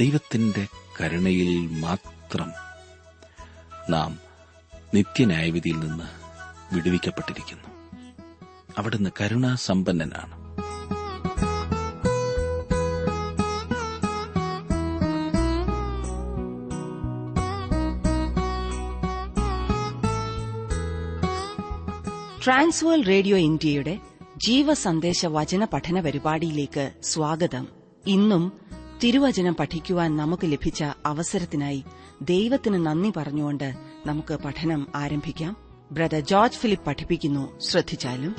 ദൈവത്തിന്റെ കരുണയിൽ മാത്രം നാം നിത്യന്യായവിധിയിൽ നിന്ന് വിടുവിക്കപ്പെട്ടിരിക്കുന്നു അവിടുന്ന് കരുണാസമ്പന്നനാണ് ട്രാൻസ്വേൾ റേഡിയോ ഇന്ത്യയുടെ ജീവസന്ദേശ വചന പഠന പരിപാടിയിലേക്ക് സ്വാഗതം ഇന്നും തിരുവചനം പഠിക്കുവാൻ നമുക്ക് ലഭിച്ച അവസരത്തിനായി ദൈവത്തിന് നന്ദി പറഞ്ഞുകൊണ്ട് നമുക്ക് പഠനം ആരംഭിക്കാം ബ്രദർ ജോർജ് ഫിലിപ്പ് പഠിപ്പിക്കുന്നു ശ്രദ്ധിച്ചാലും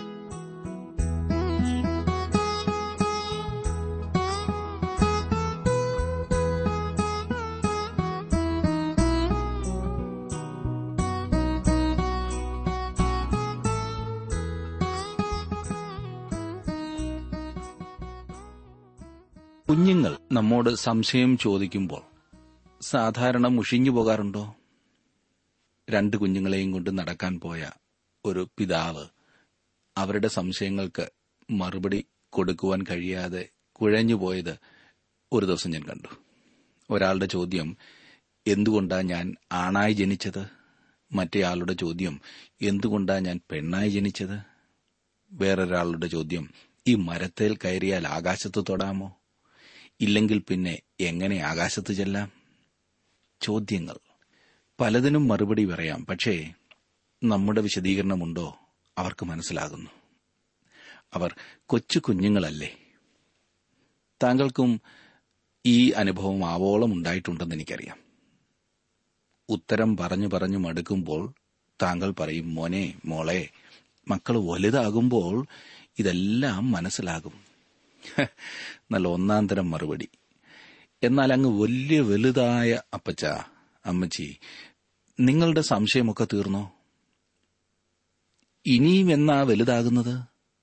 കുഞ്ഞുങ്ങൾ നമ്മോട് സംശയം ചോദിക്കുമ്പോൾ സാധാരണ മുഷിഞ്ഞു പോകാറുണ്ടോ രണ്ട് കുഞ്ഞുങ്ങളെയും കൊണ്ട് നടക്കാൻ പോയ ഒരു പിതാവ് അവരുടെ സംശയങ്ങൾക്ക് മറുപടി കൊടുക്കുവാൻ കഴിയാതെ കുഴഞ്ഞുപോയത് ഒരു ദിവസം ഞാൻ കണ്ടു ഒരാളുടെ ചോദ്യം എന്തുകൊണ്ടാ ഞാൻ ആണായി ജനിച്ചത് മറ്റേയാളുടെ ചോദ്യം എന്തുകൊണ്ടാ ഞാൻ പെണ്ണായി ജനിച്ചത് വേറൊരാളുടെ ചോദ്യം ഈ മരത്തേൽ കയറിയാൽ ആകാശത്ത് തൊടാമോ ഇല്ലെങ്കിൽ പിന്നെ എങ്ങനെ ആകാശത്ത് ചെല്ലാം ചോദ്യങ്ങൾ പലതിനും മറുപടി പറയാം പക്ഷേ നമ്മുടെ വിശദീകരണമുണ്ടോ അവർക്ക് മനസ്സിലാകുന്നു അവർ കൊച്ചു കുഞ്ഞുങ്ങളല്ലേ താങ്കൾക്കും ഈ അനുഭവം ആവോളം ഉണ്ടായിട്ടുണ്ടെന്ന് എനിക്കറിയാം ഉത്തരം പറഞ്ഞു പറഞ്ഞു മടുക്കുമ്പോൾ താങ്കൾ പറയും മോനെ മോളെ മക്കൾ വലുതാകുമ്പോൾ ഇതെല്ലാം മനസ്സിലാകും നല്ല ഒന്നാം തരം മറുപടി എന്നാൽ അങ്ങ് വലിയ വലുതായ അപ്പച്ച അമ്മച്ചി നിങ്ങളുടെ സംശയമൊക്കെ തീർന്നോ ഇനിയും എന്നാ വലുതാകുന്നത്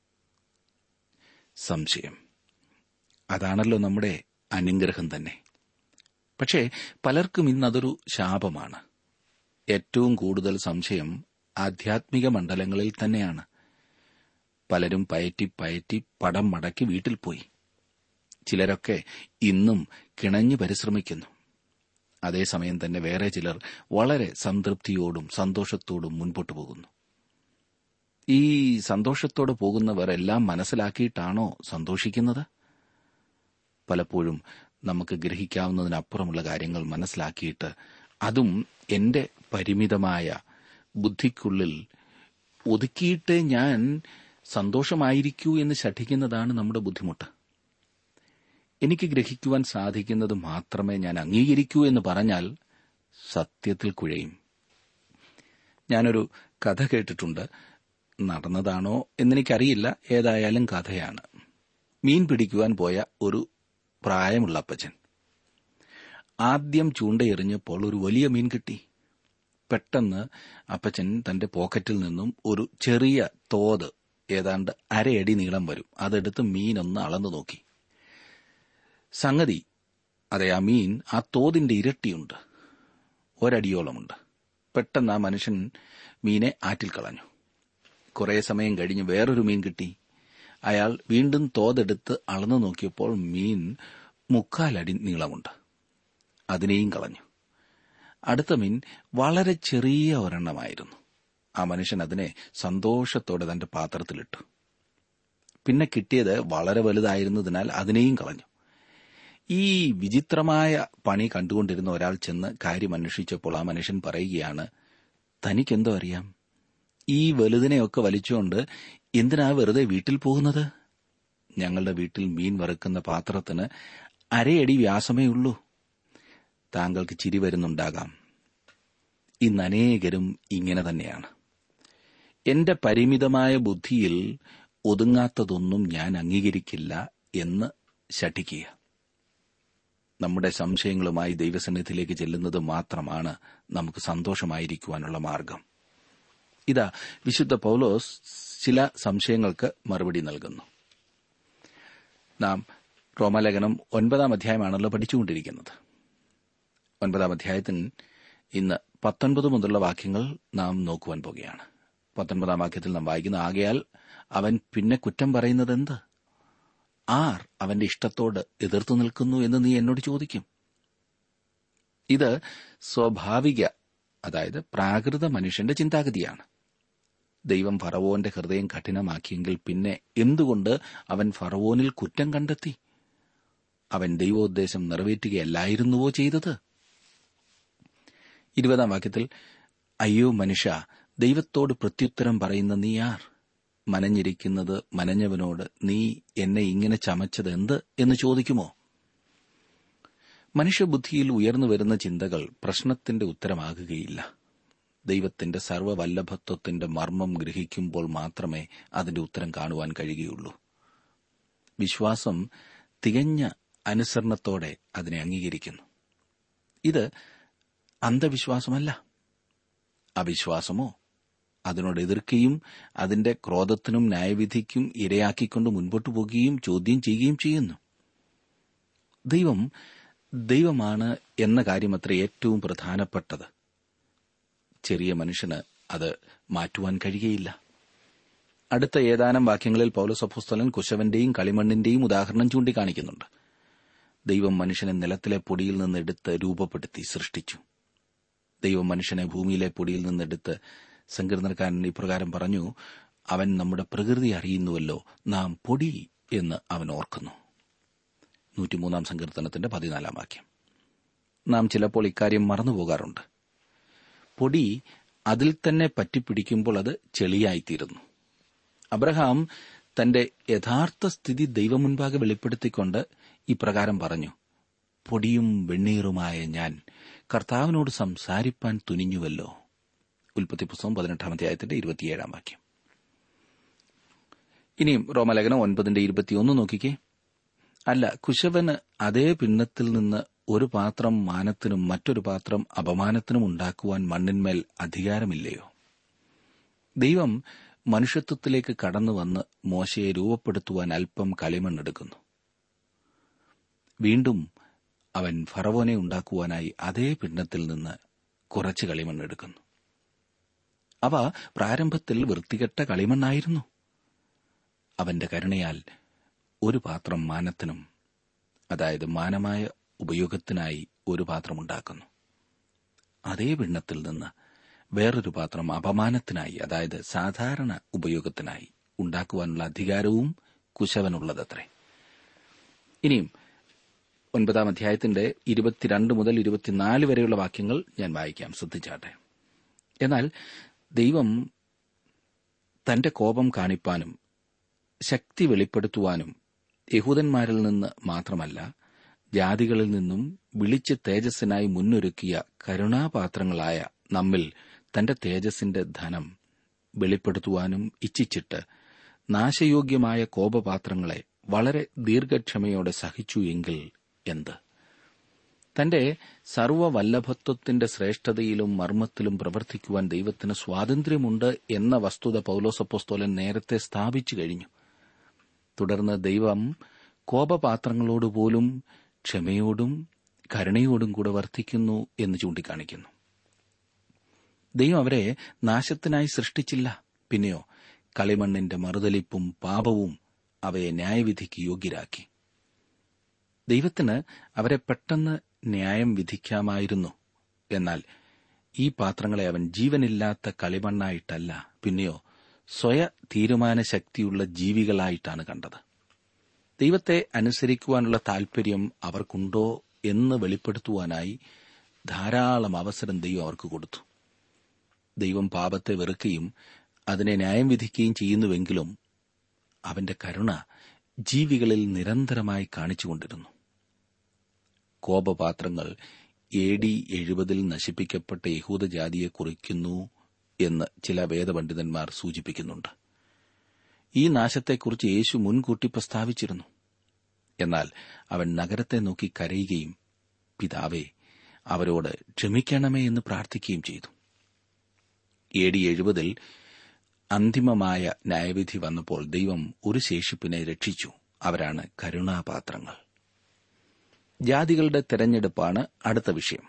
സംശയം അതാണല്ലോ നമ്മുടെ അനുഗ്രഹം തന്നെ പക്ഷേ പലർക്കും ഇന്നതൊരു ശാപമാണ് ഏറ്റവും കൂടുതൽ സംശയം ആധ്യാത്മിക മണ്ഡലങ്ങളിൽ തന്നെയാണ് പലരും പയറ്റി പയറ്റി പടം മടക്കി വീട്ടിൽ പോയി ചിലരൊക്കെ ഇന്നും കിണഞ്ഞു പരിശ്രമിക്കുന്നു അതേസമയം തന്നെ വേറെ ചിലർ വളരെ സംതൃപ്തിയോടും സന്തോഷത്തോടും മുൻപോട്ടു പോകുന്നു ഈ സന്തോഷത്തോടെ പോകുന്നവർ എല്ലാം മനസ്സിലാക്കിയിട്ടാണോ സന്തോഷിക്കുന്നത് പലപ്പോഴും നമുക്ക് ഗ്രഹിക്കാവുന്നതിനപ്പുറമുള്ള കാര്യങ്ങൾ മനസ്സിലാക്കിയിട്ട് അതും എന്റെ പരിമിതമായ ബുദ്ധിക്കുള്ളിൽ ഒതുക്കിയിട്ട് ഞാൻ സന്തോഷമായിരിക്കൂ എന്ന് ശഠിക്കുന്നതാണ് നമ്മുടെ ബുദ്ധിമുട്ട് എനിക്ക് ഗ്രഹിക്കുവാൻ സാധിക്കുന്നത് മാത്രമേ ഞാൻ അംഗീകരിക്കൂ എന്ന് പറഞ്ഞാൽ സത്യത്തിൽ കുഴയും ഞാനൊരു കഥ കേട്ടിട്ടുണ്ട് നടന്നതാണോ എന്നെനിക്കറിയില്ല ഏതായാലും കഥയാണ് മീൻ പിടിക്കുവാൻ പോയ ഒരു പ്രായമുള്ള അപ്പച്ചൻ ആദ്യം ചൂണ്ടയെറിഞ്ഞപ്പോൾ ഒരു വലിയ മീൻ കിട്ടി പെട്ടെന്ന് അപ്പച്ചൻ തന്റെ പോക്കറ്റിൽ നിന്നും ഒരു ചെറിയ തോത് ഏതാണ്ട് അരയടി നീളം വരും അതെടുത്ത് മീനൊന്ന് അളന്നു നോക്കി സംഗതി അതെ ആ മീൻ ആ തോതിന്റെ ഇരട്ടിയുണ്ട് ഒരടിയോളമുണ്ട് പെട്ടെന്ന് ആ മനുഷ്യൻ മീനെ ആറ്റിൽ കളഞ്ഞു കുറെ സമയം കഴിഞ്ഞ് വേറൊരു മീൻ കിട്ടി അയാൾ വീണ്ടും തോതെടുത്ത് അളന്നു നോക്കിയപ്പോൾ മീൻ മുക്കാലടി നീളമുണ്ട് അതിനെയും കളഞ്ഞു അടുത്ത മീൻ വളരെ ചെറിയ ഒരെണ്ണമായിരുന്നു ആ മനുഷ്യൻ അതിനെ സന്തോഷത്തോടെ തന്റെ പാത്രത്തിലിട്ടു പിന്നെ കിട്ടിയത് വളരെ വലുതായിരുന്നതിനാൽ അതിനെയും കളഞ്ഞു ഈ വിചിത്രമായ പണി കണ്ടുകൊണ്ടിരുന്ന ഒരാൾ ചെന്ന് കാര്യം അന്വേഷിച്ചപ്പോൾ ആ മനുഷ്യൻ പറയുകയാണ് തനിക്കെന്തോ അറിയാം ഈ വലുതിനെയൊക്കെ വലിച്ചുകൊണ്ട് എന്തിനാ വെറുതെ വീട്ടിൽ പോകുന്നത് ഞങ്ങളുടെ വീട്ടിൽ മീൻ വറുക്കുന്ന പാത്രത്തിന് അരയടി വ്യാസമേ ഉള്ളൂ താങ്കൾക്ക് ചിരി വരുന്നുണ്ടാകാം ഇന്ന് അനേകരും ഇങ്ങനെ തന്നെയാണ് എന്റെ പരിമിതമായ ബുദ്ധിയിൽ ഒതുങ്ങാത്തതൊന്നും ഞാൻ അംഗീകരിക്കില്ല എന്ന് ശഠിക്കുക നമ്മുടെ സംശയങ്ങളുമായി ദൈവസന്നിധിയിലേക്ക് ചെല്ലുന്നത് മാത്രമാണ് നമുക്ക് സന്തോഷമായിരിക്കുവാനുള്ള മാർഗം ഇതാ വിശുദ്ധ പൗലോസ് ചില സംശയങ്ങൾക്ക് മറുപടി നൽകുന്നു നാം റോമലേഖനം ഒൻപതാം അധ്യായമാണല്ലോ പഠിച്ചുകൊണ്ടിരിക്കുന്നത് ഒൻപതാം അധ്യായത്തിന് ഇന്ന് പത്തൊൻപത് മുതലുള്ള വാക്യങ്ങൾ നാം നോക്കുവാൻ പോകുകയാണ് പത്തൊൻപതാം വാക്യത്തിൽ നാം വായിക്കുന്ന ആകയാൽ അവൻ പിന്നെ കുറ്റം പറയുന്നത് എന്ത് ആർ അവന്റെ ഇഷ്ടത്തോട് എതിർത്തു നിൽക്കുന്നു എന്ന് നീ എന്നോട് ചോദിക്കും ഇത് സ്വാഭാവിക അതായത് പ്രാകൃത മനുഷ്യന്റെ ചിന്താഗതിയാണ് ദൈവം ഫറവോന്റെ ഹൃദയം കഠിനമാക്കിയെങ്കിൽ പിന്നെ എന്തുകൊണ്ട് അവൻ ഫറവോനിൽ കുറ്റം കണ്ടെത്തി അവൻ ദൈവോദ്ദേശം നിറവേറ്റുകയല്ലായിരുന്നുവോ ചെയ്തത് ഇരുപതാം വാക്യത്തിൽ അയ്യോ മനുഷ്യ ദൈവത്തോട് പ്രത്യുത്തരം പറയുന്ന നീ ആർ മനഞ്ഞിരിക്കുന്നത് മനഞ്ഞവനോട് നീ എന്നെ ഇങ്ങനെ ചമച്ചത് എന്ത് എന്ന് ചോദിക്കുമോ മനുഷ്യബുദ്ധിയിൽ ഉയർന്നു വരുന്ന ചിന്തകൾ പ്രശ്നത്തിന്റെ ഉത്തരമാകുകയില്ല ദൈവത്തിന്റെ സർവ്വവല്ലഭത്വത്തിന്റെ മർമ്മം ഗ്രഹിക്കുമ്പോൾ മാത്രമേ അതിന്റെ ഉത്തരം കാണുവാൻ കഴിയുകയുള്ളൂ വിശ്വാസം തികഞ്ഞ അനുസരണത്തോടെ അതിനെ അംഗീകരിക്കുന്നു ഇത് അന്ധവിശ്വാസമല്ല അവിശ്വാസമോ അതിനോട് എതിർക്കുകയും അതിന്റെ ക്രോധത്തിനും ന്യായവിധിക്കും ഇരയാക്കിക്കൊണ്ട് മുൻപോട്ടു പോകുകയും ചോദ്യം ചെയ്യുകയും ചെയ്യുന്നു ദൈവം ദൈവമാണ് എന്ന കാര്യമത്ര ഏറ്റവും പ്രധാനപ്പെട്ടത് ചെറിയ മനുഷ്യന് അത് മാറ്റുവാൻ കഴിയുകയില്ല അടുത്ത ഏതാനും വാക്യങ്ങളിൽ പൗലസഫുസ്തലൻ കുശവന്റെയും കളിമണ്ണിന്റെയും ഉദാഹരണം ചൂണ്ടിക്കാണിക്കുന്നുണ്ട് ദൈവം മനുഷ്യനെ നിലത്തിലെ പൊടിയിൽ നിന്നെടുത്ത് രൂപപ്പെടുത്തി സൃഷ്ടിച്ചു ദൈവം മനുഷ്യനെ ഭൂമിയിലെ പൊടിയിൽ നിന്നെടുത്ത് സങ്കീർത്തനക്കാരൻ ഇപ്രകാരം പറഞ്ഞു അവൻ നമ്മുടെ പ്രകൃതി അറിയുന്നുവല്ലോ നാം പൊടി എന്ന് അവൻ ഓർക്കുന്നു നൂറ്റിമൂന്നാം സങ്കീർത്തനത്തിന്റെ പതിനാലാം വാക്യം നാം ചിലപ്പോൾ ഇക്കാര്യം മറന്നുപോകാറുണ്ട് പൊടി അതിൽ തന്നെ പറ്റിപ്പിടിക്കുമ്പോൾ അത് ചെളിയായിത്തീരുന്നു അബ്രഹാം തന്റെ യഥാർത്ഥ സ്ഥിതി ദൈവമുൻപാകെ വെളിപ്പെടുത്തിക്കൊണ്ട് ഇപ്രകാരം പറഞ്ഞു പൊടിയും വെണ്ണീറുമായ ഞാൻ കർത്താവിനോട് സംസാരിപ്പാൻ തുനിഞ്ഞുവല്ലോ ഉൽപ്പത്തി പുസ്തകം പതിനെട്ടാം അധ്യായത്തിന്റെ ഇരുപത്തിയേഴാം വാക്യം ഇനിയും റോമലേഖനം ഒൻപതിന്റെ ഇരുപത്തിയൊന്ന് നോക്കിക്കേ അല്ല കുശവന് അതേ പിണ്ണത്തിൽ നിന്ന് ഒരു പാത്രം മാനത്തിനും മറ്റൊരു പാത്രം അപമാനത്തിനും ഉണ്ടാക്കുവാൻ മണ്ണിന്മേൽ അധികാരമില്ലയോ ദൈവം മനുഷ്യത്വത്തിലേക്ക് കടന്നു വന്ന് മോശയെ രൂപപ്പെടുത്തുവാൻ അല്പം കളിമണ്ണെടുക്കുന്നു വീണ്ടും അവൻ ഫറവോനെ ഉണ്ടാക്കുവാനായി അതേ പിണ്ണത്തിൽ നിന്ന് കുറച്ച് കളിമണ്ണെടുക്കുന്നു അവ പ്രാരംഭത്തിൽ വൃത്തികെട്ട കളിമണ്ണായിരുന്നു അവന്റെ കരുണയാൽ ഒരു പാത്രം മാനത്തിനും അതായത് മാനമായ ഉപയോഗത്തിനായി ഒരു പാത്രമുണ്ടാക്കുന്നു അതേ പിണ്ണത്തിൽ നിന്ന് വേറൊരു പാത്രം അപമാനത്തിനായി അതായത് സാധാരണ ഉപയോഗത്തിനായി ഉണ്ടാക്കുവാനുള്ള അധികാരവും കുശവനുള്ളതത്രേ ഇനിയും ഒൻപതാം അധ്യായത്തിന്റെ ഇരുപത്തിരണ്ട് മുതൽ ഇരുപത്തിനാല് വരെയുള്ള വാക്യങ്ങൾ ഞാൻ വായിക്കാം ശ്രദ്ധിച്ചാട്ടെ എന്നാൽ ദൈവം തന്റെ കോപം കാണിപ്പാനും ശക്തി വെളിപ്പെടുത്തുവാനും യഹൂദന്മാരിൽ നിന്ന് മാത്രമല്ല ജാതികളിൽ നിന്നും വിളിച്ച് തേജസ്സിനായി മുന്നൊരുക്കിയ കരുണാപാത്രങ്ങളായ നമ്മിൽ തന്റെ തേജസ്സിന്റെ ധനം വെളിപ്പെടുത്തുവാനും ഇച്ഛിച്ചിട്ട് നാശയോഗ്യമായ കോപപാത്രങ്ങളെ വളരെ ദീർഘക്ഷമയോടെ സഹിച്ചു എങ്കിൽ എന്ത് തന്റെ സർവവല്ലഭത്വത്തിന്റെ ശ്രേഷ്ഠതയിലും മർമ്മത്തിലും പ്രവർത്തിക്കുവാൻ ദൈവത്തിന് സ്വാതന്ത്ര്യമുണ്ട് എന്ന വസ്തുത പൌലോസപ്പോസ്തോലൻ നേരത്തെ സ്ഥാപിച്ചു കഴിഞ്ഞു തുടർന്ന് ദൈവം കോപപാത്രങ്ങളോടുപോലും ക്ഷമയോടും കരുണയോടും കൂടെ വർത്തിക്കുന്നു എന്ന് ചൂണ്ടിക്കാണിക്കുന്നു ദൈവം അവരെ നാശത്തിനായി സൃഷ്ടിച്ചില്ല പിന്നെയോ കളിമണ്ണിന്റെ മറുതലിപ്പും പാപവും അവയെ ന്യായവിധിക്ക് യോഗ്യരാക്കി ദൈവത്തിന് അവരെ പെട്ടെന്ന് ന്യായം വിധിക്കാമായിരുന്നു എന്നാൽ ഈ പാത്രങ്ങളെ അവൻ ജീവനില്ലാത്ത കളിമണ്ണായിട്ടല്ല പിന്നെയോ സ്വയ തീരുമാന ശക്തിയുള്ള ജീവികളായിട്ടാണ് കണ്ടത് ദൈവത്തെ അനുസരിക്കുവാനുള്ള താൽപര്യം അവർക്കുണ്ടോ എന്ന് വെളിപ്പെടുത്തുവാനായി ധാരാളം അവസരം ദൈവം അവർക്ക് കൊടുത്തു ദൈവം പാപത്തെ വെറുക്കുകയും അതിനെ ന്യായം വിധിക്കുകയും ചെയ്യുന്നുവെങ്കിലും അവന്റെ കരുണ ജീവികളിൽ നിരന്തരമായി കാണിച്ചുകൊണ്ടിരുന്നു കോപപാത്രങ്ങൾ എ ഡി എഴുപതിൽ നശിപ്പിക്കപ്പെട്ട യഹൂദജാതിയെ കുറിക്കുന്നു എന്ന് ചില വേദപണ്ഡിതന്മാർ സൂചിപ്പിക്കുന്നുണ്ട് ഈ നാശത്തെക്കുറിച്ച് യേശു മുൻകൂട്ടി പ്രസ്താവിച്ചിരുന്നു എന്നാൽ അവൻ നഗരത്തെ നോക്കി കരയുകയും പിതാവേ അവരോട് ക്ഷമിക്കണമേ എന്ന് പ്രാർത്ഥിക്കുകയും ചെയ്തു എ ഡി എഴുപതിൽ അന്തിമമായ ന്യായവിധി വന്നപ്പോൾ ദൈവം ഒരു ശേഷിപ്പിനെ രക്ഷിച്ചു അവരാണ് കരുണാപാത്രങ്ങൾ ജാതികളുടെ തെരഞ്ഞെടുപ്പാണ് അടുത്ത വിഷയം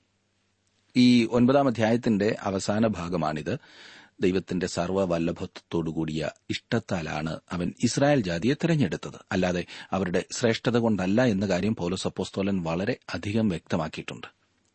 ഈ ഒൻപതാം അധ്യായത്തിന്റെ അവസാന ഭാഗമാണിത് ദൈവത്തിന്റെ സർവ്വവല്ലഭത്വത്തോടുകൂടിയ ഇഷ്ടത്താലാണ് അവൻ ഇസ്രായേൽ ജാതിയെ തെരഞ്ഞെടുത്തത് അല്ലാതെ അവരുടെ ശ്രേഷ്ഠത കൊണ്ടല്ല എന്ന കാര്യം പൗലോസ് അപ്പോസ്തോലൻ വളരെ അധികം വ്യക്തമാക്കിയിട്ടുണ്ട്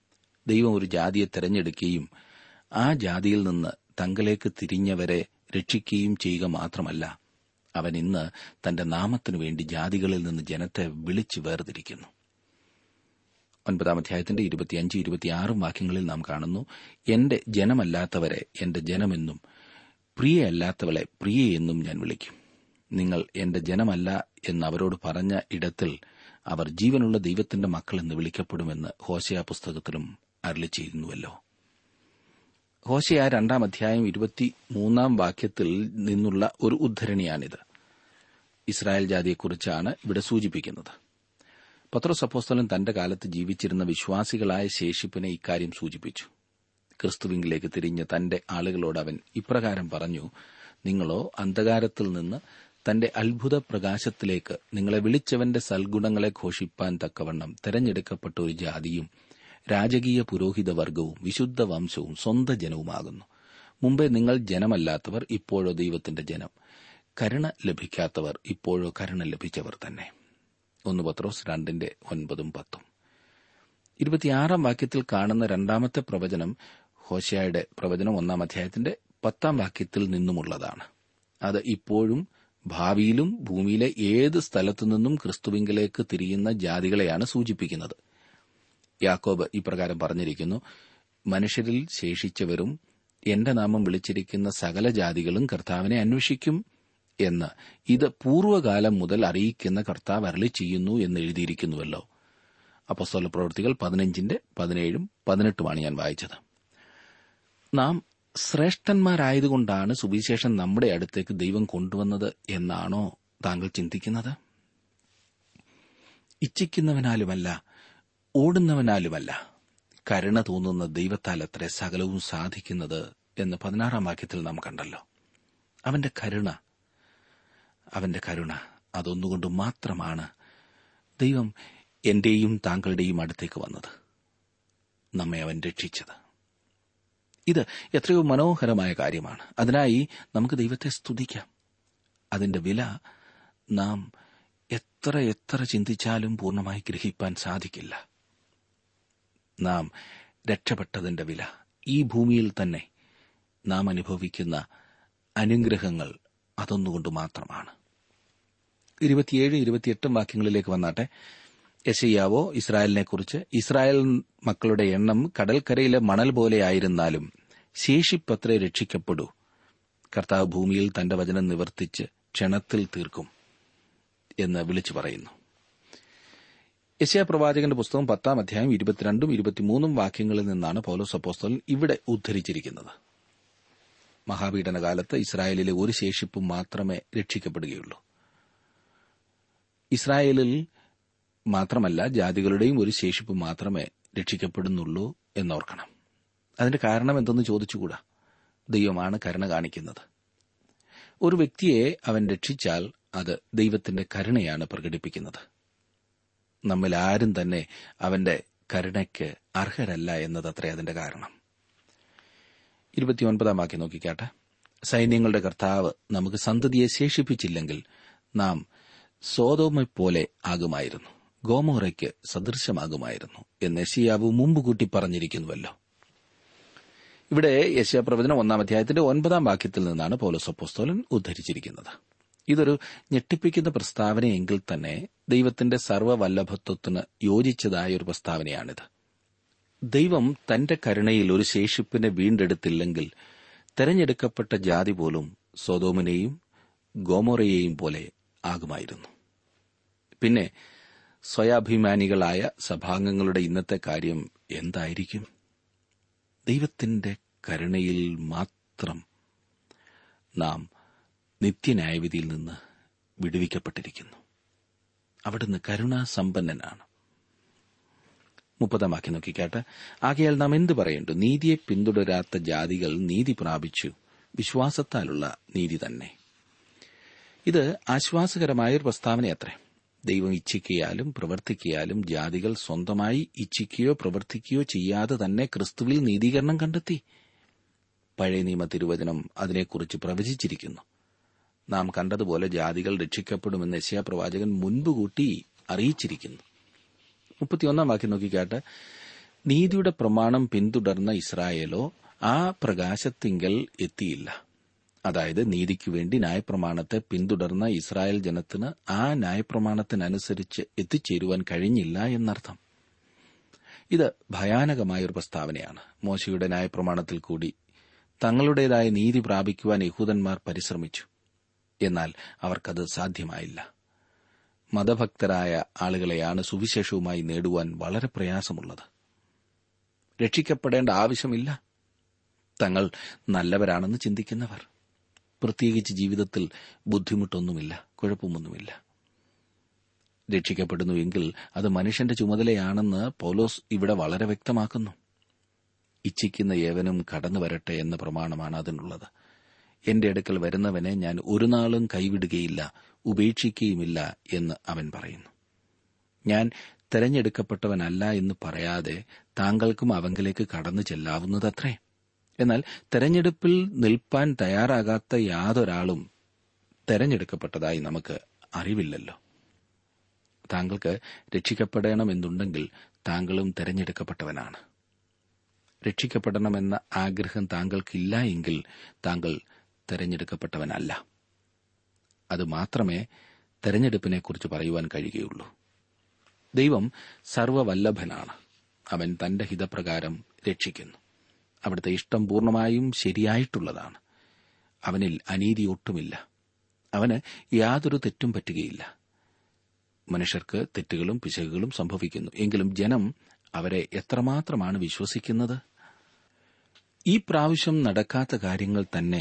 ദൈവം ഒരു ജാതിയെ തെരഞ്ഞെടുക്കുകയും ആ ജാതിയിൽ നിന്ന് തങ്കലേക്ക് തിരിഞ്ഞവരെ രക്ഷിക്കുകയും ചെയ്യുക മാത്രമല്ല അവൻ ഇന്ന് തന്റെ നാമത്തിനു വേണ്ടി ജാതികളിൽ നിന്ന് ജനത്തെ വിളിച്ചു വേർതിരിക്കുന്നു ഒൻപതാം അധ്യായത്തിന്റെ ഇരുപത്തിയഞ്ച് ഇരുപത്തിയാറും വാക്യങ്ങളിൽ നാം കാണുന്നു എന്റെ ജനമല്ലാത്തവരെ എന്റെ ജനമെന്നും പ്രിയയല്ലാത്തവളെ പ്രിയ എന്നും ഞാൻ വിളിക്കും നിങ്ങൾ എന്റെ ജനമല്ല എന്ന് അവരോട് പറഞ്ഞ ഇടത്തിൽ അവർ ജീവനുള്ള ദൈവത്തിന്റെ മക്കൾ എന്ന് വിളിക്കപ്പെടുമെന്ന് ഹോശയ പുസ്തകത്തിലും അരളി ചെയ്യുന്നുവല്ലോ ഹോശയ രണ്ടാം അധ്യായം ഇരുപത്തി മൂന്നാം വാക്യത്തിൽ നിന്നുള്ള ഒരു ഉദ്ധരണിയാണിത് ഇസ്രായേൽ ജാതിയെക്കുറിച്ചാണ് ഇവിടെ സൂചിപ്പിക്കുന്നത് പത്രോസ് അപ്പോസ്തലൻ തന്റെ കാലത്ത് ജീവിച്ചിരുന്ന വിശ്വാസികളായ ശേഷിപ്പിനെ ഇക്കാര്യം സൂചിപ്പിച്ചു ക്രിസ്തുവിംഗിലേക്ക് തിരിഞ്ഞ തന്റെ ആളുകളോട് അവൻ ഇപ്രകാരം പറഞ്ഞു നിങ്ങളോ അന്ധകാരത്തിൽ നിന്ന് തന്റെ അത്ഭുത പ്രകാശത്തിലേക്ക് നിങ്ങളെ വിളിച്ചവന്റെ സൽഗുണങ്ങളെ ഘോഷിപ്പാൻ തക്കവണ്ണം തെരഞ്ഞെടുക്കപ്പെട്ട ഒരു ജാതിയും രാജകീയ പുരോഹിത വർഗവും വിശുദ്ധ വംശവും സ്വന്ത ജനവുമാകുന്നു മുമ്പേ നിങ്ങൾ ജനമല്ലാത്തവർ ഇപ്പോഴോ ദൈവത്തിന്റെ ജനം കരുണ ലഭിക്കാത്തവർ ഇപ്പോഴോ കരുണ ലഭിച്ചവർ തന്നെ ഒന്ന് പത്രോസ് രണ്ടിന്റെ ഒൻപതും പത്തും ഇരുപത്തിയാറാം വാക്യത്തിൽ കാണുന്ന രണ്ടാമത്തെ പ്രവചനം ഹോശയായുടെ പ്രവചനം ഒന്നാം അധ്യായത്തിന്റെ പത്താം വാക്യത്തിൽ നിന്നുമുള്ളതാണ് അത് ഇപ്പോഴും ഭാവിയിലും ഭൂമിയിലെ ഏത് സ്ഥലത്തുനിന്നും ക്രിസ്തുവിങ്കിലേക്ക് തിരിയുന്ന ജാതികളെയാണ് സൂചിപ്പിക്കുന്നത് യാക്കോബ് ഇപ്രകാരം പറഞ്ഞിരിക്കുന്നു മനുഷ്യരിൽ ശേഷിച്ചവരും എന്റെ നാമം വിളിച്ചിരിക്കുന്ന സകല ജാതികളും കർത്താവിനെ അന്വേഷിക്കും എന്ന് ഇത് പൂർവ്വകാലം മുതൽ അറിയിക്കുന്ന കർത്താവ് അരളി ചെയ്യുന്നു എന്ന് എഴുതിയിരിക്കുന്നുവല്ലോ അപ്പസ്തോല പ്രവൃത്തികൾ പതിനഞ്ചിന്റെ പതിനേഴും പതിനെട്ടുമാണ് ഞാൻ വായിച്ചത് നാം ശ്രേഷ്ഠന്മാരായതുകൊണ്ടാണ് സുവിശേഷം നമ്മുടെ അടുത്തേക്ക് ദൈവം കൊണ്ടുവന്നത് എന്നാണോ താങ്കൾ ചിന്തിക്കുന്നത് ഇച്ഛിക്കുന്നവനാലുമല്ല ഓടുന്നവനാലുമല്ല കരുണ തോന്നുന്ന ദൈവത്താൽ അത്ര സകലവും സാധിക്കുന്നത് എന്ന് പതിനാറാം വാക്യത്തിൽ നാം കണ്ടല്ലോ അവന്റെ കരുണ അവന്റെ കരുണ അതൊന്നുകൊണ്ട് മാത്രമാണ് ദൈവം എന്റെയും താങ്കളുടെയും അടുത്തേക്ക് വന്നത് നമ്മെ അവൻ രക്ഷിച്ചത് ഇത് എത്രയോ മനോഹരമായ കാര്യമാണ് അതിനായി നമുക്ക് ദൈവത്തെ സ്തുതിക്കാം അതിന്റെ വില നാം എത്ര എത്ര ചിന്തിച്ചാലും പൂർണ്ണമായി ഗ്രഹിപ്പാൻ സാധിക്കില്ല നാം രക്ഷപ്പെട്ടതിന്റെ വില ഈ ഭൂമിയിൽ തന്നെ നാം അനുഭവിക്കുന്ന അനുഗ്രഹങ്ങൾ അതൊന്നുകൊണ്ട് മാത്രമാണ് ഇരുപത്തിയേഴ് ഇരുപത്തിയെട്ടും വാക്യങ്ങളിലേക്ക് വന്നാട്ടെ യശയ്യാവോ ഇസ്രായേലിനെക്കുറിച്ച് ഇസ്രായേൽ മക്കളുടെ എണ്ണം കടൽക്കരയിലെ മണൽ പോലെയായിരുന്നാലും ശേഷിപ്പത്രേ രക്ഷിക്കപ്പെടൂ കർത്താവ് ഭൂമിയിൽ തന്റെ വചനം നിവർത്തിച്ച് ക്ഷണത്തിൽ തീർക്കും എന്ന് വിളിച്ചു പറയുന്നു യശയ പ്രവാചകന്റെ പുസ്തകം പത്താം അധ്യായം ഇരുപത്തിരണ്ടും ഇരുപത്തിമൂന്നും വാക്യങ്ങളിൽ നിന്നാണ് പൗലോസ് അപ്പോസ്തലൻ ഇവിടെ ഉദ്ധരിച്ചിരിക്കുന്നത് മഹാപീഡനകാലത്ത് ഇസ്രായേലിലെ ഒരു ശേഷിപ്പും മാത്രമേ രക്ഷിക്കപ്പെടുകയുള്ളൂ ഇസ്രായേലിൽ മാത്രമല്ല ജാതികളുടെയും ഒരു ശേഷിപ്പ് മാത്രമേ രക്ഷിക്കപ്പെടുന്നുള്ളൂ എന്നോർക്കണം അതിന്റെ കാരണം എന്തെന്ന് ചോദിച്ചുകൂടാ ദൈവമാണ് കരുണ കാണിക്കുന്നത് ഒരു വ്യക്തിയെ അവൻ രക്ഷിച്ചാൽ അത് ദൈവത്തിന്റെ കരുണയാണ് പ്രകടിപ്പിക്കുന്നത് നമ്മിൽ ആരും തന്നെ അവന്റെ കരുണയ്ക്ക് അർഹരല്ല എന്നതത്രേ അതിന്റെ കാരണം ഇരുപത്തിയൊൻപതാം വാക്യം നോക്കിക്കാട്ടെ സൈന്യങ്ങളുടെ കർത്താവ് നമുക്ക് സന്തതിയെ ശേഷിപ്പിച്ചില്ലെങ്കിൽ നാം സോതോമെപ്പോലെ ആകുമായിരുന്നു ഗോമോറയ്ക്ക് സദൃശമാകുമായിരുന്നു എന്ന് യശിയാവ് മുമ്പ് കൂട്ടി പറഞ്ഞിരിക്കുന്നുവല്ലോ ഇവിടെ യശയാപ്രവചനം ഒന്നാം അധ്യായത്തിന്റെ ഒൻപതാം വാക്യത്തിൽ നിന്നാണ് പൗലോസപ്പോസ്തോലൻ ഉദ്ധരിച്ചിരിക്കുന്നത് ഇതൊരു ഞെട്ടിപ്പിക്കുന്ന പ്രസ്താവനയെങ്കിൽ തന്നെ ദൈവത്തിന്റെ സർവ്വവല്ലഭത്വത്തിന് യോജിച്ചതായ ഒരു പ്രസ്താവനയാണിത് ദൈവം തന്റെ കരുണയിൽ ഒരു ശേഷിപ്പിനെ വീണ്ടെടുത്തില്ലെങ്കിൽ തെരഞ്ഞെടുക്കപ്പെട്ട ജാതി പോലും സോതോമിനെയും ഗോമോറയെയും പോലെ ആകുമായിരുന്നു പിന്നെ സ്വയാഭിമാനികളായ സഭാംഗങ്ങളുടെ ഇന്നത്തെ കാര്യം എന്തായിരിക്കും ദൈവത്തിന്റെ കരുണയിൽ മാത്രം നാം നിത്യന്യായവിധിയിൽ നിന്ന് വിടുവിക്കപ്പെട്ടിരിക്കുന്നു അവിടുന്ന് കരുണാസമ്പന്നനാണ് മുപ്പതാം വാക്യം നോക്കിക്കാട്ട് ആകയാൽ നാം എന്ത് പറയേണ്ടു നീതിയെ പിന്തുടരാത്ത ജാതികൾ നീതി പ്രാപിച്ചു വിശ്വാസത്താലുള്ള നീതി തന്നെ ഇത് ആശ്വാസകരമായ ഒരു പ്രസ്താവനയത്രേ ദൈവം ഇച്ഛിക്കയാലും പ്രവർത്തിക്കയാലും ജാതികൾ സ്വന്തമായി ഇച്ഛിക്കുകയോ പ്രവർത്തിക്കുകയോ ചെയ്യാതെ തന്നെ ക്രിസ്തുവിൽ നീതീകരണം കണ്ടെത്തി പഴയ നിയമ തിരുവചനം അതിനെക്കുറിച്ച് പ്രവചിച്ചിരിക്കുന്നു നാം കണ്ടതുപോലെ ജാതികൾ രക്ഷിക്കപ്പെടുമെന്ന് യശയാ പ്രവാചകൻ മുൻപ് കൂട്ടി അറിയിച്ചിരിക്കുന്നു മുപ്പത്തിയൊന്നാം വാക്യം നോക്കിക്കാട്ട് നീതിയുടെ പ്രമാണം പിന്തുടർന്ന ഇസ്രായേലോ ആ പ്രകാശത്തിങ്കൽ എത്തിയില്ല അതായത് നീതിക്കു വേണ്ടി ന്യായപ്രമാണത്തെ പിന്തുടർന്ന ഇസ്രായേൽ ജനത്തിന് ആ ന്യായപ്രമാണത്തിനനുസരിച്ച് എത്തിച്ചേരുവാൻ കഴിഞ്ഞില്ല എന്നർത്ഥം ഇത് ഭയാനകമായ ഒരു പ്രസ്താവനയാണ് മോശയുടെ ന്യായപ്രമാണത്തിൽ കൂടി തങ്ങളുടേതായ നീതി പ്രാപിക്കുവാൻ യഹൂദന്മാർ പരിശ്രമിച്ചു എന്നാൽ അവർക്കത് സാധ്യമായില്ല മതഭക്തരായ ആളുകളെയാണ് സുവിശേഷവുമായി നേടുവാൻ വളരെ പ്രയാസമുള്ളത് രക്ഷിക്കപ്പെടേണ്ട ആവശ്യമില്ല തങ്ങൾ നല്ലവരാണെന്ന് ചിന്തിക്കുന്നവർ പ്രത്യേകിച്ച് ജീവിതത്തിൽ ബുദ്ധിമുട്ടൊന്നുമില്ല കുഴപ്പമൊന്നുമില്ല രക്ഷിക്കപ്പെടുന്നുവെങ്കിൽ അത് മനുഷ്യന്റെ ചുമതലയാണെന്ന് പൗലോസ് ഇവിടെ വളരെ വ്യക്തമാക്കുന്നു ഇച്ഛിക്കുന്ന ഏവനും കടന്നു വരട്ടെ എന്ന പ്രമാണമാണ് അതിനുള്ളത് എന്റെ അടുക്കൽ വരുന്നവനെ ഞാൻ ഒരു നാളും കൈവിടുകയില്ല ഉപേക്ഷിക്കുകയുമില്ല എന്ന് അവൻ പറയുന്നു ഞാൻ തെരഞ്ഞെടുക്കപ്പെട്ടവനല്ല എന്ന് പറയാതെ താങ്കൾക്കും അവങ്കിലേക്ക് കടന്നു ചെല്ലാവുന്നതത്രേ എന്നാൽ തെരഞ്ഞെടുപ്പിൽ നിൽപ്പാൻ തയ്യാറാകാത്ത യാതൊരാളും തെരഞ്ഞെടുക്കപ്പെട്ടതായി നമുക്ക് അറിവില്ലല്ലോ താങ്കൾക്ക് രക്ഷിക്കപ്പെടണമെന്നുണ്ടെങ്കിൽ താങ്കളും തെരഞ്ഞെടുക്കപ്പെട്ടവനാണ് രക്ഷിക്കപ്പെടണമെന്ന ആഗ്രഹം താങ്കൾക്കില്ല എങ്കിൽ താങ്കൾ തെരഞ്ഞെടുക്കപ്പെട്ടവനല്ല അത് മാത്രമേ തെരഞ്ഞെടുപ്പിനെക്കുറിച്ച് പറയുവാൻ കഴിയുകയുള്ളൂ ദൈവം സർവവല്ലഭനാണ് അവൻ തന്റെ ഹിതപ്രകാരം രക്ഷിക്കുന്നു അവിടുത്തെ ഇഷ്ടം പൂർണ്ണമായും ശരിയായിട്ടുള്ളതാണ് അവനിൽ അനീതി ഒട്ടുമില്ല അവന് യാതൊരു തെറ്റും പറ്റുകയില്ല മനുഷ്യർക്ക് തെറ്റുകളും പിശകുകളും സംഭവിക്കുന്നു എങ്കിലും ജനം അവരെ എത്രമാത്രമാണ് വിശ്വസിക്കുന്നത് ഈ പ്രാവശ്യം നടക്കാത്ത കാര്യങ്ങൾ തന്നെ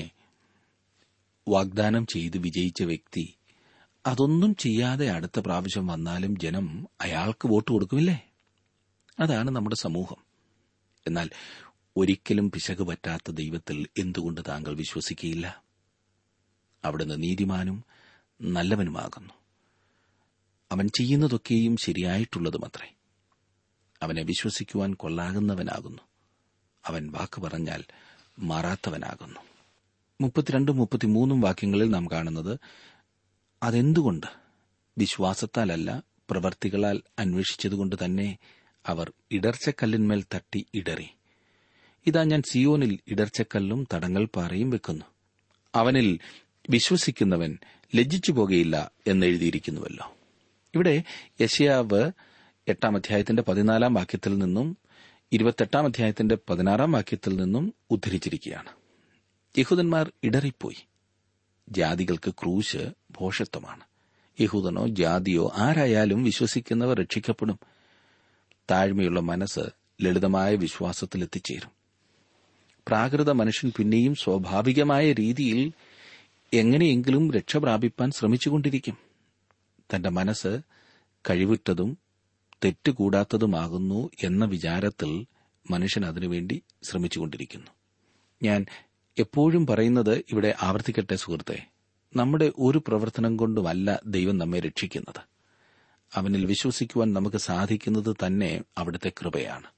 വാഗ്ദാനം ചെയ്ത് വിജയിച്ച വ്യക്തി അതൊന്നും ചെയ്യാതെ അടുത്ത പ്രാവശ്യം വന്നാലും ജനം അയാൾക്ക് വോട്ട് കൊടുക്കുമില്ലേ അതാണ് നമ്മുടെ സമൂഹം എന്നാൽ ഒരിക്കലും പിശക് പറ്റാത്ത ദൈവത്തിൽ എന്തുകൊണ്ട് താങ്കൾ വിശ്വസിക്കുകയില്ല അവിടുന്ന് നീതിമാനും നല്ലവനുമാകുന്നു അവൻ ചെയ്യുന്നതൊക്കെയും ശരിയായിട്ടുള്ളതുമത്രേ അവനെ വിശ്വസിക്കുവാൻ കൊള്ളാകുന്നവനാകുന്നു അവൻ വാക്ക് പറഞ്ഞാൽ മാറാത്തവനാകുന്നു മുപ്പത്തിരണ്ടും മുപ്പത്തിമൂന്നും വാക്യങ്ങളിൽ നാം കാണുന്നത് അതെന്തുകൊണ്ട് വിശ്വാസത്താലല്ല പ്രവർത്തികളാൽ അന്വേഷിച്ചതുകൊണ്ട് തന്നെ അവർ ഇടർച്ചക്കല്ലിന്മേൽ തട്ടി ഇടറി ഇതാ ഞാൻ സിയോനിൽ ഇടർച്ചക്കല്ലും തടങ്ങൽ പാറയും വെക്കുന്നു അവനിൽ വിശ്വസിക്കുന്നവൻ ലജ്ജിച്ചു പോകുകയില്ല എന്നെഴുതിയിരിക്കുന്നുവല്ലോ ഇവിടെ യശയാവ് എട്ടാം അധ്യായത്തിന്റെ പതിനാലാം വാക്യത്തിൽ നിന്നും ഇരുപത്തെട്ടാം അധ്യായത്തിന്റെ പതിനാറാം വാക്യത്തിൽ നിന്നും ഉദ്ധരിച്ചിരിക്കുകയാണ് യഹൂദന്മാർ ഇടറിപ്പോയി ജാതികൾക്ക് ക്രൂശ് ഭോഷത്വമാണ് യഹൂദനോ ജാതിയോ ആരായാലും വിശ്വസിക്കുന്നവർ രക്ഷിക്കപ്പെടും താഴ്മയുള്ള മനസ്സ് ലളിതമായ വിശ്വാസത്തിൽ എത്തിച്ചേരും പ്രാകൃത മനുഷ്യൻ പിന്നെയും സ്വാഭാവികമായ രീതിയിൽ എങ്ങനെയെങ്കിലും രക്ഷ പ്രാപിപ്പാൻ ശ്രമിച്ചുകൊണ്ടിരിക്കും തന്റെ മനസ്സ് കഴിവുറ്റതും തെറ്റുകൂടാത്തതുമാകുന്നു എന്ന വിചാരത്തിൽ മനുഷ്യൻ അതിനുവേണ്ടി ശ്രമിച്ചുകൊണ്ടിരിക്കുന്നു ഞാൻ എപ്പോഴും പറയുന്നത് ഇവിടെ ആവർത്തിക്കട്ടെ സുഹൃത്തെ നമ്മുടെ ഒരു പ്രവർത്തനം കൊണ്ടുമല്ല ദൈവം നമ്മെ രക്ഷിക്കുന്നത് അവനിൽ വിശ്വസിക്കുവാൻ നമുക്ക് സാധിക്കുന്നത് തന്നെ അവിടുത്തെ കൃപയാണ്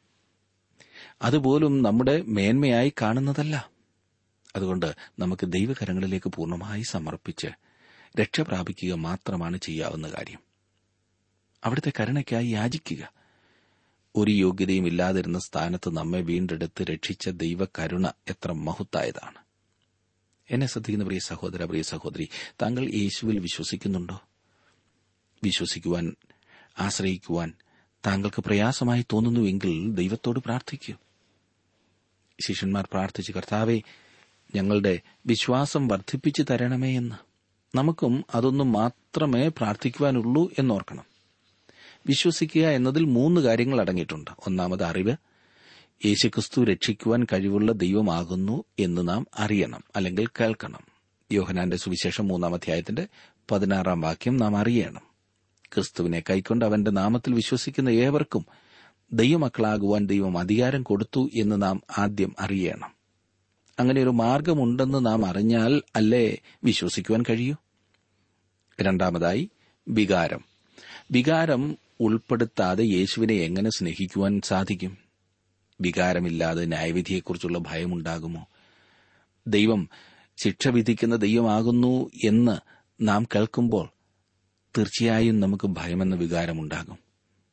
അതുപോലും നമ്മുടെ മേന്മയായി കാണുന്നതല്ല അതുകൊണ്ട് നമുക്ക് ദൈവകരങ്ങളിലേക്ക് പൂർണ്ണമായി സമർപ്പിച്ച് രക്ഷ പ്രാപിക്കുക മാത്രമാണ് ചെയ്യാവുന്ന കാര്യം അവിടുത്തെ കരുണയ്ക്കായി യാചിക്കുക ഒരു യോഗ്യതയും ഇല്ലാതിരുന്ന സ്ഥാനത്ത് നമ്മെ വീണ്ടെടുത്ത് രക്ഷിച്ച ദൈവകരുണ എത്ര മഹത്തായതാണ് എന്നെ ശ്രദ്ധിക്കുന്ന പ്രിയ സഹോദര പ്രിയ സഹോദരി താങ്കൾ യേശുവിൽ വിശ്വസിക്കുന്നുണ്ടോ വിശ്വസിക്കുവാൻ ആശ്രയിക്കുവാൻ താങ്കൾക്ക് പ്രയാസമായി തോന്നുന്നുവെങ്കിൽ ദൈവത്തോട് പ്രാർത്ഥിക്കൂ ശിഷ്യന്മാർ പ്രാർത്ഥിച്ച് കർത്താവെ ഞങ്ങളുടെ വിശ്വാസം വർദ്ധിപ്പിച്ചു തരണമേ എന്ന് നമുക്കും അതൊന്നും മാത്രമേ പ്രാർത്ഥിക്കുവാനുള്ളൂ എന്നോർക്കണം വിശ്വസിക്കുക എന്നതിൽ മൂന്ന് കാര്യങ്ങൾ അടങ്ങിയിട്ടുണ്ട് ഒന്നാമത് അറിവ് യേശുക്രിസ്തു രക്ഷിക്കുവാൻ കഴിവുള്ള ദൈവമാകുന്നു എന്ന് നാം അറിയണം അല്ലെങ്കിൽ കേൾക്കണം യോഹനാന്റെ സുവിശേഷം മൂന്നാം അധ്യായത്തിന്റെ പതിനാറാം വാക്യം നാം അറിയണം ക്രിസ്തുവിനെ കൈക്കൊണ്ട് അവന്റെ നാമത്തിൽ വിശ്വസിക്കുന്ന ഏവർക്കും ദൈവമക്കളാകുവാൻ ദൈവം അധികാരം കൊടുത്തു എന്ന് നാം ആദ്യം അറിയണം അങ്ങനെ ഒരു മാർഗമുണ്ടെന്ന് നാം അറിഞ്ഞാൽ അല്ലേ വിശ്വസിക്കുവാൻ കഴിയൂ രണ്ടാമതായി വികാരം വികാരം ഉൾപ്പെടുത്താതെ യേശുവിനെ എങ്ങനെ സ്നേഹിക്കുവാൻ സാധിക്കും വികാരമില്ലാതെ ന്യായവിധിയെക്കുറിച്ചുള്ള ഭയമുണ്ടാകുമോ ദൈവം ശിക്ഷ വിധിക്കുന്ന ദൈവമാകുന്നു എന്ന് നാം കേൾക്കുമ്പോൾ തീർച്ചയായും നമുക്ക് ഭയമെന്ന വികാരമുണ്ടാകും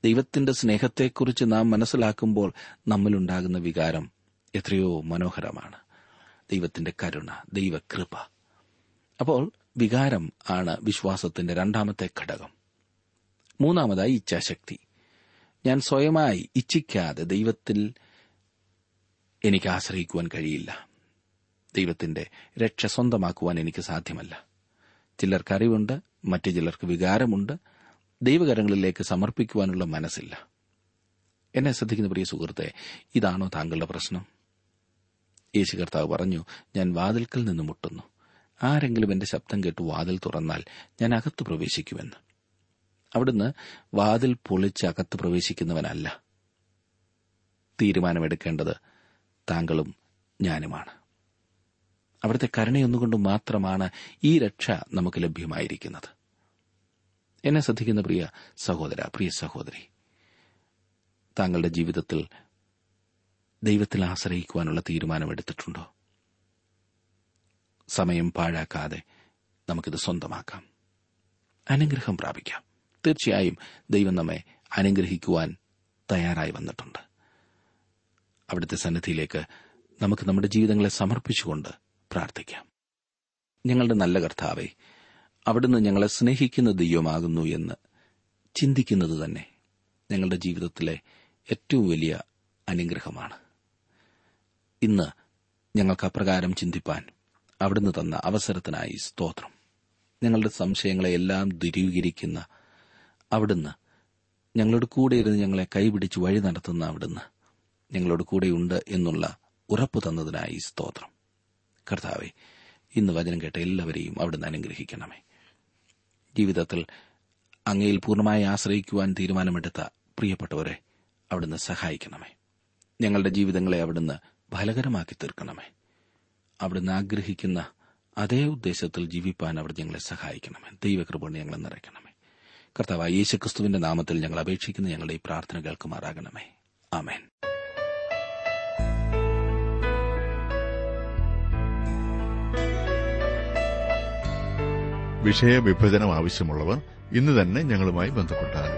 ദൈവത്തിന്റെ സ്നേഹത്തെക്കുറിച്ച് നാം മനസ്സിലാക്കുമ്പോൾ നമ്മിലുണ്ടാകുന്ന വികാരം എത്രയോ മനോഹരമാണ് ദൈവത്തിന്റെ കരുണ ദൈവകൃപ അപ്പോൾ വികാരം ആണ് വിശ്വാസത്തിന്റെ രണ്ടാമത്തെ ഘടകം മൂന്നാമതായി ഇച്ഛാശക്തി ഞാൻ സ്വയമായി ഇച്ഛിക്കാതെ ദൈവത്തിൽ എനിക്ക് ആശ്രയിക്കുവാൻ കഴിയില്ല ദൈവത്തിന്റെ രക്ഷ സ്വന്തമാക്കുവാൻ എനിക്ക് സാധ്യമല്ല ചിലർക്ക് അറിവുണ്ട് മറ്റു ചിലർക്ക് വികാരമുണ്ട് ദൈവകരങ്ങളിലേക്ക് സമർപ്പിക്കുവാനുള്ള മനസ്സില്ല എന്നെ ശ്രദ്ധിക്കുന്ന പ്രിയ സുഹൃത്തെ ഇതാണോ താങ്കളുടെ പ്രശ്നം യേശു കർത്താവ് പറഞ്ഞു ഞാൻ വാതിൽക്കൽ നിന്ന് മുട്ടുന്നു ആരെങ്കിലും എന്റെ ശബ്ദം കേട്ട് വാതിൽ തുറന്നാൽ ഞാൻ അകത്ത് പ്രവേശിക്കുമെന്ന് അവിടുന്ന് വാതിൽ പൊളിച്ച് അകത്ത് പ്രവേശിക്കുന്നവനല്ല തീരുമാനമെടുക്കേണ്ടത് താങ്കളും ഞാനുമാണ് അവിടുത്തെ കരുണയൊന്നുകൊണ്ട് മാത്രമാണ് ഈ രക്ഷ നമുക്ക് ലഭ്യമായിരിക്കുന്നത് എന്നെ ശ്രദ്ധിക്കുന്ന പ്രിയ സഹോദര പ്രിയ സഹോദരി താങ്കളുടെ ജീവിതത്തിൽ ദൈവത്തിൽ ആശ്രയിക്കുവാനുള്ള തീരുമാനമെടുത്തിട്ടുണ്ടോ സമയം പാഴാക്കാതെ നമുക്കിത് സ്വന്തമാക്കാം അനുഗ്രഹം പ്രാപിക്കാം തീർച്ചയായും ദൈവം നമ്മെ അനുഗ്രഹിക്കുവാൻ തയ്യാറായി വന്നിട്ടുണ്ട് അവിടുത്തെ സന്നിധിയിലേക്ക് നമുക്ക് നമ്മുടെ ജീവിതങ്ങളെ സമർപ്പിച്ചുകൊണ്ട് പ്രാർത്ഥിക്കാം ഞങ്ങളുടെ നല്ല കർത്താവെ അവിടുന്ന് ഞങ്ങളെ സ്നേഹിക്കുന്ന ദൈവമാകുന്നു എന്ന് ചിന്തിക്കുന്നത് തന്നെ ഞങ്ങളുടെ ജീവിതത്തിലെ ഏറ്റവും വലിയ അനുഗ്രഹമാണ് ഇന്ന് ഞങ്ങൾക്ക് അപ്രകാരം ചിന്തിപ്പാൻ അവിടുന്ന് തന്ന അവസരത്തിനായി സ്തോത്രം ഞങ്ങളുടെ സംശയങ്ങളെയെല്ലാം ദുരീകരിക്കുന്ന അവിടുന്ന് ഞങ്ങളോട് കൂടെ ഇരുന്ന് ഞങ്ങളെ കൈപിടിച്ച് വഴി നടത്തുന്ന അവിടുന്ന് ഞങ്ങളോട് കൂടെയുണ്ട് എന്നുള്ള ഉറപ്പ് തന്നതിനായി സ്തോത്രം കർത്താവെ ഇന്ന് വചനം കേട്ട എല്ലാവരെയും അവിടുന്ന് അനുഗ്രഹിക്കണമേ ജീവിതത്തിൽ അങ്ങയിൽ പൂർണ്ണമായി ആശ്രയിക്കുവാൻ തീരുമാനമെടുത്ത പ്രിയപ്പെട്ടവരെ അവിടുന്ന് സഹായിക്കണമേ ഞങ്ങളുടെ ജീവിതങ്ങളെ അവിടുന്ന് ഫലകരമാക്കി തീർക്കണമേ അവിടുന്ന് ആഗ്രഹിക്കുന്ന അതേ ഉദ്ദേശത്തിൽ ജീവിപ്പാൻ അവിടെ ഞങ്ങളെ സഹായിക്കണമേ ദൈവകൃപണ് ഞങ്ങളെ നിറയ്ക്കണമേ കർത്താവ് യേശുക്രിസ്തുവിന്റെ നാമത്തിൽ ഞങ്ങൾ അപേക്ഷിക്കുന്ന ഞങ്ങളുടെ ഈ പ്രാർത്ഥന കേൾക്കുമാറാകണമേ ആമേൻ വിഷയവിഭജനം ആവശ്യമുള്ളവർ ഇന്ന് തന്നെ ഞങ്ങളുമായി ബന്ധപ്പെട്ടാലും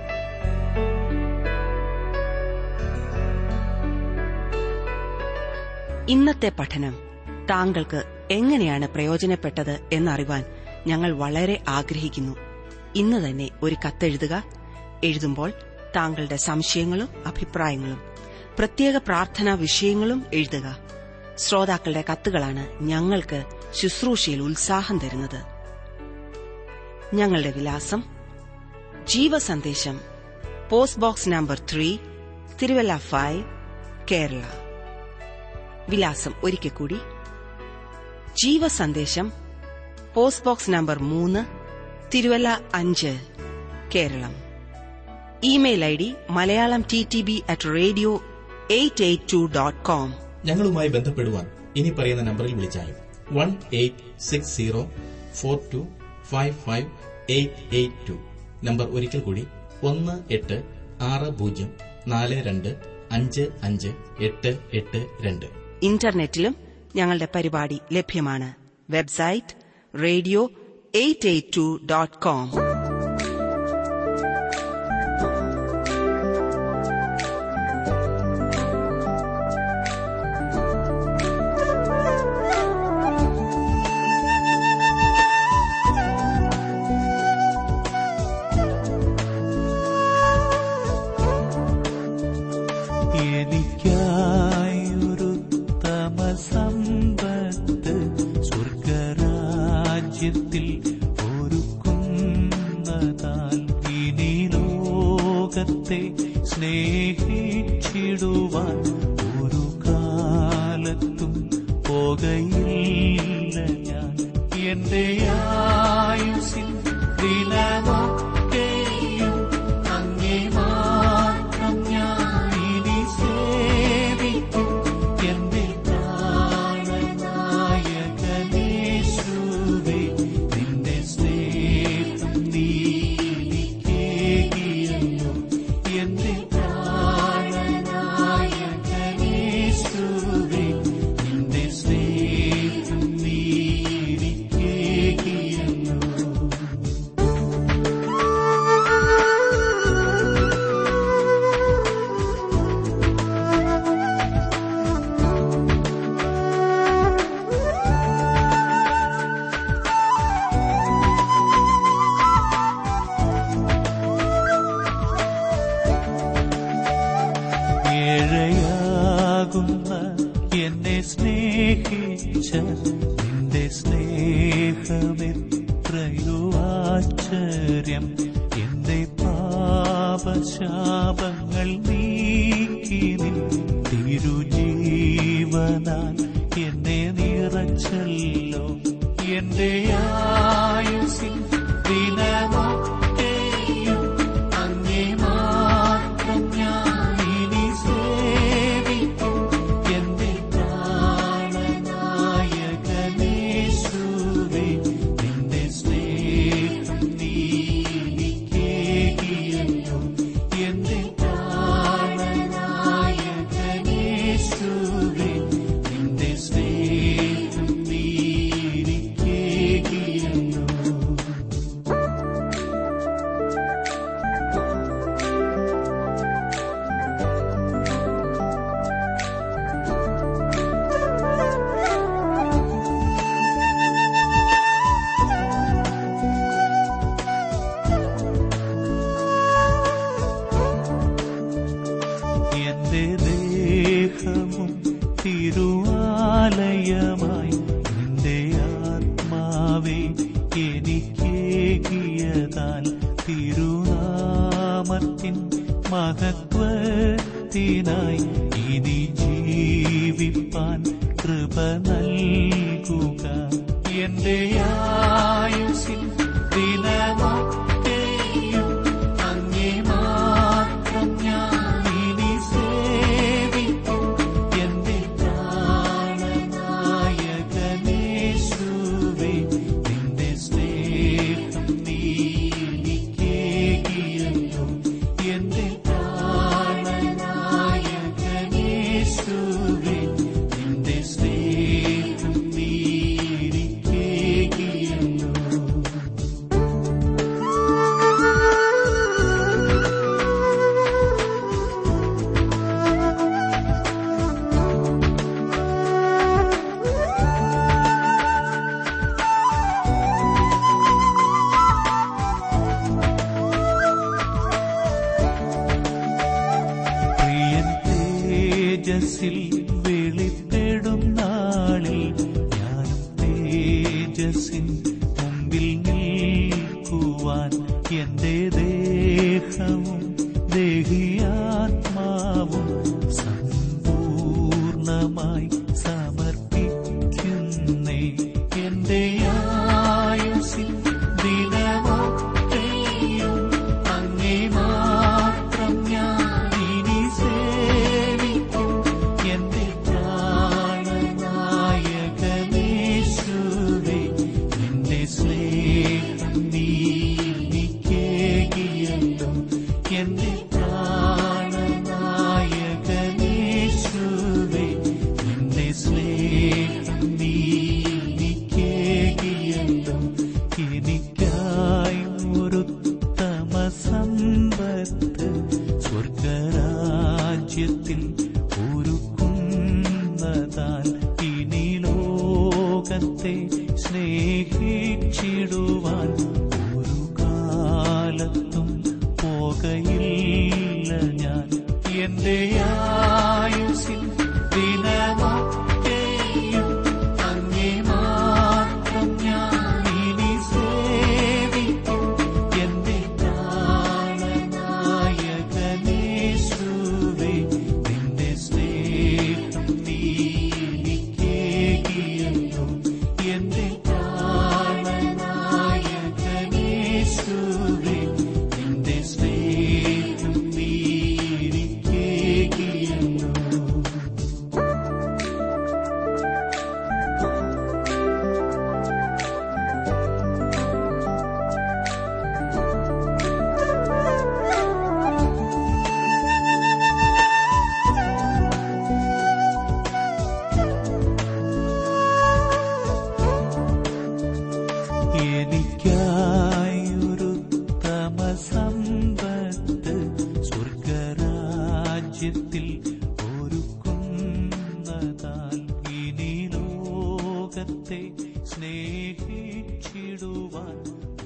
ഇന്നത്തെ പഠനം താങ്കൾക്ക് എങ്ങനെയാണ് പ്രയോജനപ്പെട്ടത് എന്നറിവാൻ ഞങ്ങൾ വളരെ ആഗ്രഹിക്കുന്നു ഇന്ന് തന്നെ ഒരു കത്തെഴുതുക എഴുതുമ്പോൾ താങ്കളുടെ സംശയങ്ങളും അഭിപ്രായങ്ങളും പ്രത്യേക പ്രാർത്ഥനാ വിഷയങ്ങളും എഴുതുക ശ്രോതാക്കളുടെ കത്തുകളാണ് ഞങ്ങൾക്ക് ശുശ്രൂഷയിൽ ഉത്സാഹം തരുന്നത് ഞങ്ങളുടെ വിലാസം ജീവസന്ദേശം post box number three Thiruvalla five Kerala വിലാസം ഒരിക്കൽ കൂടി ജീവസന്ദേശം പോസ്റ്റ് ബോക്സ് നമ്പർ മൂന്ന് തിരുവല്ല അഞ്ച് Keralam email I D Malayalam T T B at radio eight eight two dot com ഞങ്ങളുമായി ബന്ധപ്പെടുവാൻ ഇനി പറയുന്ന നമ്പറിൽ വിളിച്ചാലും one eight six zero four two five five eight eight two number ഒരിക്കൽ കൂടി ഒന്ന് എട്ട് ആറ് പൂജ്യം നാല് രണ്ട് അഞ്ച് അഞ്ച് എട്ട് എട്ട് രണ്ട് ഇന്റർനെറ്റിലും ഞങ്ങളുടെ പരിപാടി ലഭ്യമാണ് website radio eight eight two dot com എനിക്കായൊരു തമസമ്പത്ത് സ്വർഗരാജ്യത്തിൽ ഒരുക്കുന്നതാൽ ഇനി ലോകത്തെ സ്നേഹിച്ചിടുവാൻ ഒരു കാലത്തും പോകയില്ല ഞാൻ എന്റെ ആയുസിൻ ദിനമൊക്കെയും അങ്ങേ മാത്രം ഞാൻ ഇനി സേവിക്കും എന്റെ പ്രാണനായകനേശുവേ നിന്റെ സ്നേഹം നീക്കിയല്ലോ എന്റെ പ്രാണനായകനേശുവേ നിന്റെ സ്നേഹം നീക്കിയല്ലോ സ്നേഹമെത്രയോ ആശ്ചര്യം എന്റെ പാപശാപങ്ങൾ നീക്കി നിൻ തിരുജീവനാൽ എന്നെ നിറച്ചല്ലോ എന്റെ ആയുസിൻ ദിനമൊക്കെയും അങ്ങേ മാത്രം ഞാൻ ഇനി സേവിക്കും എന്റെ പ്രാണനായകനേശുവേ നിന്റെ സ്നേഹം നീ എനിക്കേകിയല്ലോ എന്റെ പ്രാണനായകനേശുവേ നിന്റെ സ്നേഹം നീ എനിക്കേകിയല്ലോ എന്റെ ദേഹവും തിരുവാലയമായി നിന്റെ ആത്മാവെ എനിക്കേകിയതാൽ തിരുനാമത്തിൻ മഹത്വത്തിനായി ഇനി ജീവിപ്പാൻ കൃപ നൽകുക എന്റെ ആയുസിൻ ദിനമൊക്കെയും അങ്ങേ മാത്രം ഞാൻ ഇനി സേവിക്കും എന്റെ പ്രാണനായകനേശുവേ നിന്റെ സ്നേഹം നീ എനിക്കേകിയല്ലോ എന്റെ പ്രാണനായകനേശുവേ നിന്റെ സ്നേഹം നീ എനിക്കേകിയല്ലോ പ്രിയൻ തേജസ്സിൽ വെളിപ്പെടും നാളിൽ ഞാനും തേജസ്സിൻ മുമ്പിൽ നിൽക്കുവാൻ എന്റെ ദേഹവും ദേഹിയാത്മാവും സമ്പൂർണമായി സമർപ്പിക്കുന്നേ എന്റെ ആയുസിൽ ദിനമൊക്കെയും അങ്ങേ മാത്രം ഞാൻ ഇനി സേവിക്കും എന്റെ പ്രാണനായകനേശുവേ നിന്റെ സ്നേഹം നീ എനിക്കേകിയല്ലോ എന്റെ പ്രാണനായകനേശുവേ നിന്റെ സ്നേഹം നീ എനിക്കേകിയല്ലോ എനിക്കായി ഒരുത്തമ സമ്പത്ത് സ്വർഗരാജ്യത്തിൽ ഒരുക്കുന്നതാൽ ഇനി ലോകത്തെ സ്നേഹിച്ചിടുവാൻ ഒരു കാലത്തും പോകയില്ല ഞാൻ എന്റെ ആയുസിൽ ദിനമൊക്കെയും അങ്ങേ മാത്രം ഞാൻ ഇനി സേവിക്കും എന്റെ പ്രാണനായകനേശുവേ നിന്റെ സ്നേഹം നീ എനിക്കേകിയല്ലോ എന്റെ പ്രാണനായകനേശുവേ നിന്റെ സ്നേഹം നീ എനിക്കേകിയല്ലോ എനിക്കായൊരു തമസമ്പത്ത് സ്വർഗരാജ്യത്തിൽ ഒരുക്കുന്നതാൽ ഇനി ലോകത്തെ സ്നേഹിച്ചിടുവാൻ